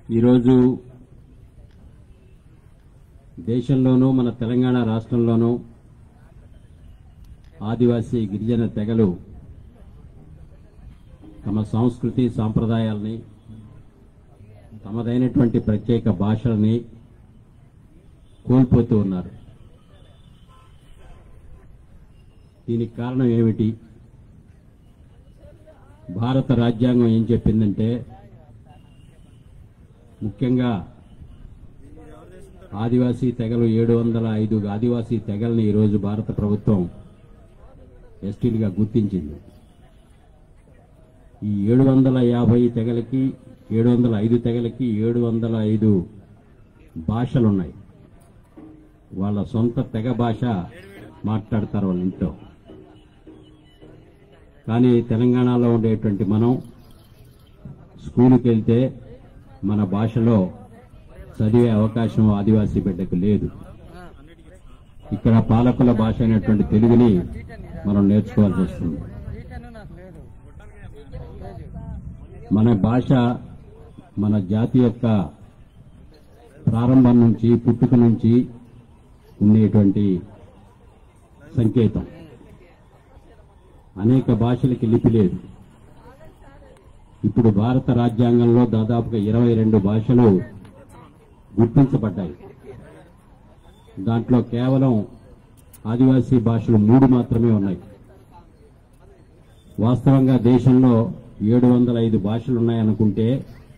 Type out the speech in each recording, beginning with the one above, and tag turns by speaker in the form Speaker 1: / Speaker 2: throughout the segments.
Speaker 1: ఈరోజు దేశంలోనూ మన తెలంగాణ రాష్ట్రంలోనూ ఆదివాసీ గిరిజన తెగలు తమ సంస్కృతి సాంప్రదాయాల్ని తమదైనటువంటి ప్రత్యేక భాషల్ని కోల్పోతూ ఉన్నారు దీనికి కారణం ఏమిటి భారత రాజ్యాంగం ఏం చెప్పిందంటే ముఖ్యంగా ఆదివాసీ తెగలు ఏడు వందల ఐదు ఆదివాసీ తెగల్ని ఈరోజు భారత ప్రభుత్వం ఎస్టీలుగా గుర్తించింది ఈ ఏడు వందల యాభై తెగలకి ఏడు వందల ఐదు తెగలకి ఏడు వందల ఐదు భాషలున్నాయి వాళ్ళ సొంత తెగ భాష మాట్లాడతారు వాళ్ళ ఇంట్లో కానీ తెలంగాణలో ఉండేటువంటి మనం స్కూలుకి వెళ్తే మన భాషలో చదివే అవకాశం ఆదివాసీ బిడ్డకు లేదు ఇక్కడ పాలకుల భాష అయినటువంటి తెలుగుని మనం నేర్చుకోవాల్సి వస్తుంది మన భాష మన జాతి యొక్క ప్రారంభం నుంచి పుట్టుక నుంచి ఉండేటువంటి సంకేతం అనేక భాషలకి లిపి లేదు ఇప్పుడు భారత రాజ్యాంగంలో దాదాపుగా ఇరవై రెండు భాషలు గుర్తించబడ్డాయి దాంట్లో కేవలం ఆదివాసీ భాషలు మూడు మాత్రమే ఉన్నాయి వాస్తవంగా దేశంలో ఏడు వందల ఐదు భాషలు ఉన్నాయనుకుంటే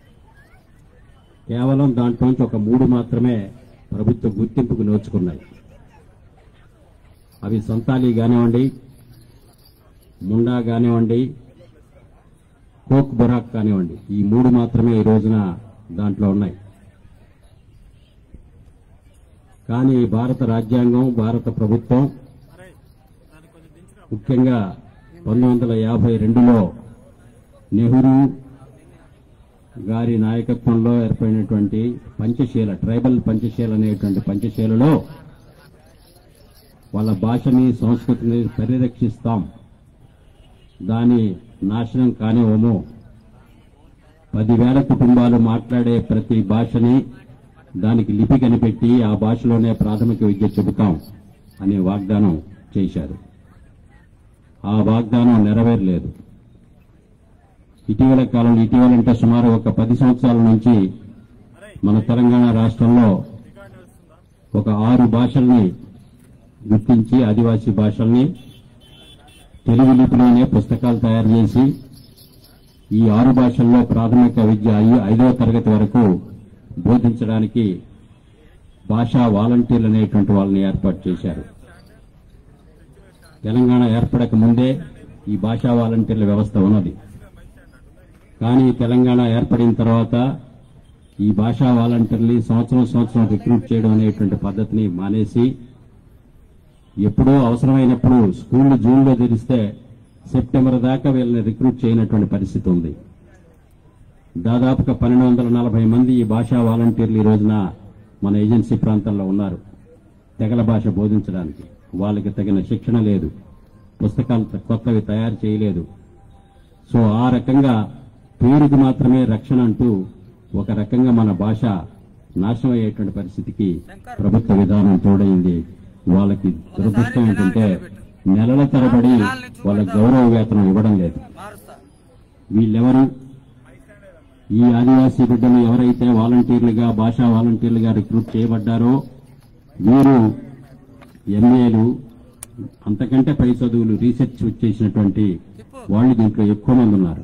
Speaker 1: కేవలం దాంట్లోంచి ఒక మూడు మాత్రమే ప్రభుత్వ గుర్తింపుకు నోచుకున్నాయి అవి సంతాలి కానివ్వండి ముండా కానివ్వండి కోక్ బొరాక్ కానివ్వండి ఈ మూడు మాత్రమే ఈ రోజున దాంట్లో ఉన్నాయి కానీ భారత రాజ్యాంగం భారత ప్రభుత్వం ముఖ్యంగా పంతొమ్మిది వందల యాభై రెండులో నెహ్రూ గారి నాయకత్వంలో ఏర్పడినటువంటి పంచశీల ట్రైబల్ పంచశీల అనేటువంటి పంచశీలలో వాళ్ళ భాషని సంస్కృతిని పరిరక్షిస్తాం దాని నాశనం కానివ్వము పదివేల కుటుంబాలు మాట్లాడే ప్రతి భాషని దానికి లిపి కనిపెట్టి ఆ భాషలోనే ప్రాథమిక విద్య చెబుతాం అనే వాగ్దానం చేశారు ఆ వాగ్దానం నెరవేరలేదు ఇటీవల కాలంలో ఇటీవల అంటే సుమారు ఒక పది సంవత్సరాల నుంచి మన తెలంగాణ రాష్ట్రంలో ఒక ఆరు భాషల్ని గుర్తించి ఆదివాసీ భాషల్ని తెలుగు లిపిలోనే పుస్తకాలు తయారు చేసి ఈ ఆరు భాషల్లో ప్రాథమిక విద్య ఐ- ఐదవ తరగతి వరకు బోధించడానికి భాషా వాలంటీర్లు అనేటువంటి వాళ్ళని ఏర్పాటు చేశారు తెలంగాణ ఏర్పడక ముందే ఈ భాషా వాలంటీర్ల వ్యవస్థ ఉన్నది కానీ తెలంగాణ ఏర్పడిన తర్వాత ఈ భాషా వాలంటీర్ని సంవత్సరం సంవత్సరం రిక్రూట్ చేయడం అనేటువంటి పద్ధతిని మానేసి ఎప్పుడో అవసరమైనప్పుడు స్కూళ్లు జూన్లో తెరిస్తే సెప్టెంబర్ దాకా వీళ్ళని రిక్రూట్ చేయనటువంటి పరిస్థితి ఉంది దాదాపుగా పన్నెండు వందల నలభై మంది ఈ భాషా వాలంటీర్లు ఈ రోజున మన ఏజెన్సీ ప్రాంతంలో ఉన్నారు తెగల భాష బోధించడానికి వాళ్ళకి తగిన శిక్షణ లేదు పుస్తకాలు త- కొత్తవి తయారు చేయలేదు సో ఆ రకంగా పేరుకు మాత్రమే రక్షణ అంటూ ఒక రకంగా మన భాష నాశనం అయ్యేటువంటి పరిస్థితికి ప్రభుత్వ విధానం తోడైంది వాళ్ళకి దురదృష్టం ఏంటంటే నెలల తరబడి వాళ్ళ గౌరవ వేతనం ఇవ్వడం లేదు వీళ్ళెవరు ఈ ఆదివాసీ బిడ్డలు ఎవరైతే వాలంటీర్లుగా భాషా వాలంటీర్లుగా రిక్రూట్ చేయబడ్డారో వీరు ఎంఏలు అంతకంటే పై చదువులు రీసెర్చ్ చేసినటువంటి వాళ్ళు దీంట్లో ఎక్కువ మంది ఉన్నారు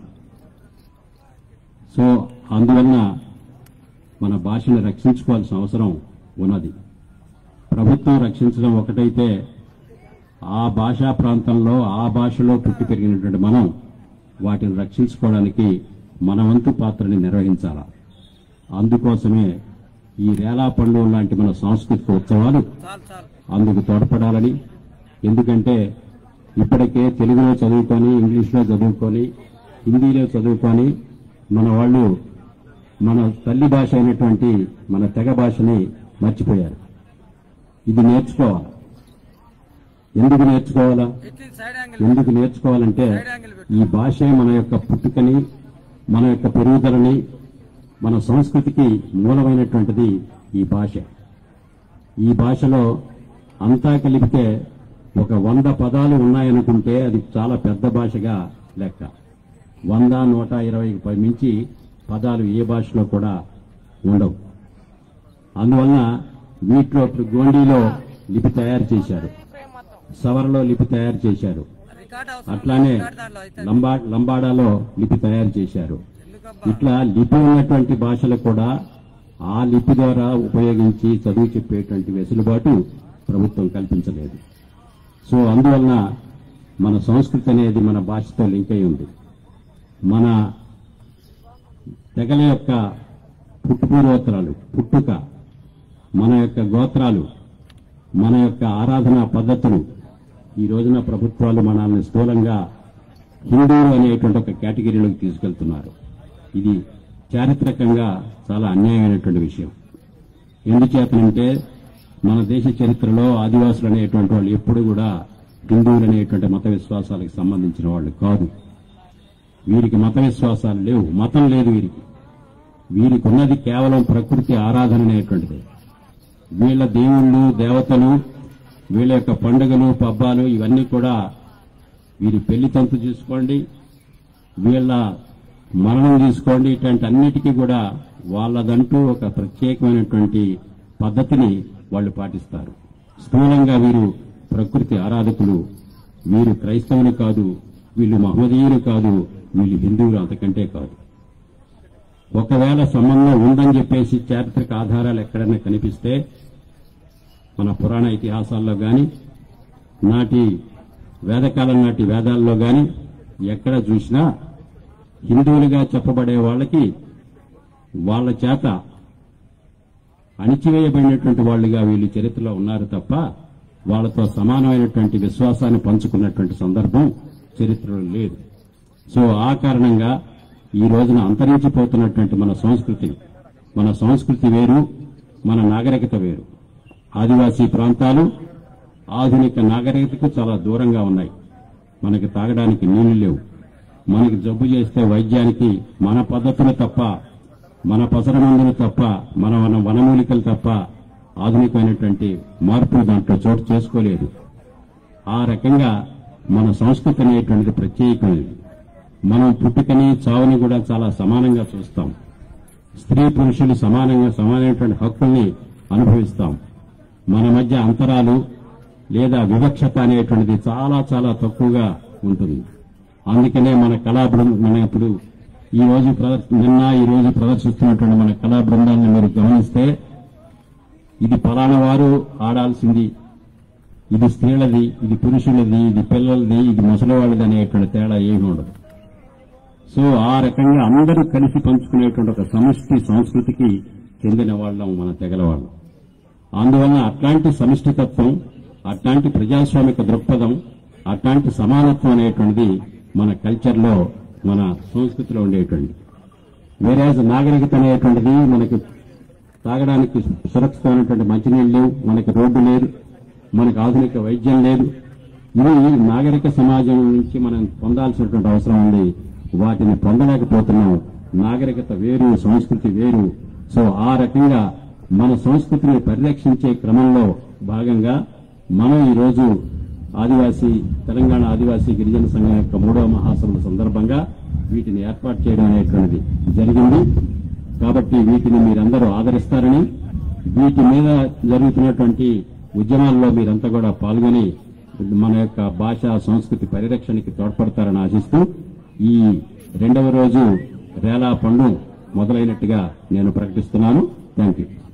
Speaker 1: సో అందువలన మన భాషను రక్షించుకోవాల్సిన అవసరం ఉన్నది ప్రభుత్వం రక్షించడం ఒకటైతే ఆ భాషా ప్రాంతంలో ఆ భాషలో పుట్టి పెరిగినటువంటి మనం వాటిని రక్షించుకోవడానికి మన వంతు పాత్రని నిర్వహించాల అందుకోసమే ఈ రేలా పండుగ లాంటి మన సాంస్కృతిక ఉత్సవాలు అందుకు తోడ్పడాలని ఎందుకంటే ఇప్పటికే తెలుగులో చదువుకొని ఇంగ్లీష్లో చదువుకొని హిందీలో చదువుకొని మన వాళ్ళు మన తల్లి భాష అయినటువంటి మన తెగ భాషని మర్చిపోయారు ఇది నేర్చుకోవాలి ఎందుకు నేర్చుకోవాలా
Speaker 2: సైడ్ యాంగిల్
Speaker 1: ఎందుకు నేర్చుకోవాలంటే ఈ భాషే మన యొక్క పుట్టుకని మన యొక్క పెరుగుదలని మన సంస్కృతికి మూలమైనటువంటిది ఈ భాష ఈ భాషలో అంతా కలిపితే ఒక వంద పదాలు ఉన్నాయనుకుంటే అది చాలా పెద్ద భాషగా లెక్క వంద నూట ఇరవైకి పై మించి పదాలు ఏ భాషలో కూడా ఉండవు అందువలన వీటిలో ఇప్పుడు గోండీలో లిపి తయారు చేశారు సవరలో లిపి తయారు చేశారు
Speaker 2: రికార్డ్ అవసరం
Speaker 1: అట్లానే
Speaker 2: రికార్డ్ దాంట్లో అయితే
Speaker 1: లంబా లంబాడాలో లిపి తయారు చేశారు
Speaker 2: ఎందుకబ్బా
Speaker 1: ఇట్లా లిపి ఉన్నటువంటి భాషలు కూడా ఆ లిపి ద్వారా ఉపయోగించి చదువు చెప్పేటువంటి వెసులుబాటు ప్రభుత్వం కల్పించలేదు సో అందువలన మన సంస్కృతి అనేది మన భాషతో లింక్ అయి ఉంది మన తెగల యొక్క పుట్టుపూర్వోత్తరాలు పుట్టుక మన యొక్క గోత్రాలు మన యొక్క ఆరాధనా పద్ధతులు ఈ రోజున ప్రభుత్వాలు మనల్ని స్థూలంగా హిందువులు అనేటువంటి ఒక కేటగిరీలోకి తీసుకెళ్తున్నారు ఇది చారిత్రకంగా చాలా అన్యాయమైనటువంటి విషయం ఎందుచేతనంటే మన దేశ చరిత్రలో ఆదివాసులు అనేటువంటి వాళ్ళు ఎప్పుడు కూడా హిందువులు అనేటువంటి మత విశ్వాసాలకు సంబంధించిన వాళ్ళు కాదు వీరికి మత విశ్వాసాలు లేవు మతం లేదు వీరికి వీరికి ఉన్నది కేవలం ప్రకృతి ఆరాధన అనేటువంటిది వీళ్ళ దేవుళ్ళు దేవతలు వీళ్ళ యొక్క పండుగలు పబ్బాలు ఇవన్నీ కూడా వీరి పెళ్లి తంతు చూసుకోండి వీళ్ళ మరణం తీసుకోండి ఇట్లాంటి అన్నిటికీ కూడా వాళ్ళదంటూ ఒక ప్రత్యేకమైనటువంటి పద్ధతిని వాళ్ళు పాటిస్తారు స్థూలంగా వీరు ప్రకృతి ఆరాధకులు వీరు క్రైస్తవులు కాదు వీళ్ళు మహమ్మదీయులు కాదు వీళ్ళు హిందువులు అంతకంటే కాదు ఒకవేళ సంబంధం ఉందని చెప్పేసి చారిత్రక ఆధారాలు ఎక్కడైనా కనిపిస్తే మన పురాణ ఇతిహాసాల్లో గాని నాటి వేదకాలం నాటి వేదాల్లో గాని ఎక్కడ చూసినా హిందువులుగా చెప్పబడే వాళ్ళకి వాళ్ళ చేత అణిచివేయబడినటువంటి వాళ్ళుగా వీళ్ళు చరిత్రలో ఉన్నారు తప్ప వాళ్ళతో సమానమైనటువంటి విశ్వాసాన్ని పంచుకున్నటువంటి సందర్భం చరిత్రలో లేదు సో ఆ కారణంగా ఈ రోజున అంతరించిపోతున్నటువంటి మన సంస్కృతి మన సంస్కృతి వేరు మన నాగరికత వేరు ఆదివాసీ ప్రాంతాలు ఆధునిక నాగరికతకు చాలా దూరంగా ఉన్నాయి మనకి తాగడానికి నీళ్లు లేవు మనకి జబ్బు చేస్తే వైద్యానికి మన పద్ధతులు తప్ప మన పసర మందులు తప్ప మన మన వనమూలికలు తప్ప ఆధునికమైనటువంటి మార్పులు దాంట్లో చోటు చేసుకోలేదు ఆ రకంగా మన సంస్కృతి అనేటువంటిది ప్రత్యేకమైనది మనం పుట్టుకని చావుని కూడా చాలా సమానంగా చూస్తాం స్త్రీ పురుషులు సమానంగా సమానమైనటువంటి హక్కుల్ని అనుభవిస్తాం మన మధ్య అంతరాలు లేదా వివక్షత అనేటువంటిది చాలా చాలా తక్కువగా ఉంటుంది అందుకనే మన కళా బృందం మన ఇప్పుడు ఈ రోజు ప్రదర్- నిన్న ఈ రోజు ప్రదర్శిస్తున్నటువంటి మన కళా బృందాన్ని మీరు గమనిస్తే ఇది పలానా వారు ఆడాల్సింది ఇది స్త్రీలది ఇది పురుషులది ఇది పిల్లలది ఇది ముసలివాళ్ళది అనేటువంటి తేడా ఏమీ ఉండదు సో ఆ రకంగా అందరూ కలిసి పంచుకునేటువంటి ఒక సమిష్టి సంస్కృతికి చెందిన వాళ్ళం మన తెగల వాళ్ళం అందువలన అట్లాంటి సమిష్టితత్వం అట్లాంటి ప్రజాస్వామిక దృక్పథం అట్లాంటి సమానత్వం అనేటువంటిది మన కల్చర్లో మన సంస్కృతిలో ఉండేటువంటి వేరే నాగరికత అనేటువంటిది మనకి తాగడానికి సురక్షితమైనటువంటి మంచినీళ్ళు లేవు మనకి రోడ్డు లేదు మనకు ఆధునిక వైద్యం లేదు ఇవి నాగరిక సమాజం నుంచి మనం పొందాల్సినటువంటి అవసరం ఉంది వాటిని పొందలేకపోతున్నాం నాగరికత వేరు సంస్కృతి వేరు సో ఆ రకంగా మన సంస్కృతిని పరిరక్షించే క్రమంలో భాగంగా మనం ఈరోజు ఆదివాసీ తెలంగాణ ఆదివాసీ గిరిజన సంఘం యొక్క మూడవ మహాసభల సందర్భంగా వీటిని ఏర్పాటు చేయడం అనేటువంటిది జరిగింది కాబట్టి వీటిని మీరందరూ ఆదరిస్తారని వీటి మీద జరుగుతున్నటువంటి ఉద్యమాల్లో మీరంతా కూడా పాల్గొని మన యొక్క భాష సంస్కృతి పరిరక్షణకి తోడ్పడతారని ఆశిస్తూ ఈ రెండవ రోజు రేలా పండు మొదలైనట్టుగా నేను ప్రకటిస్తున్నాను థ్యాంక్ యూ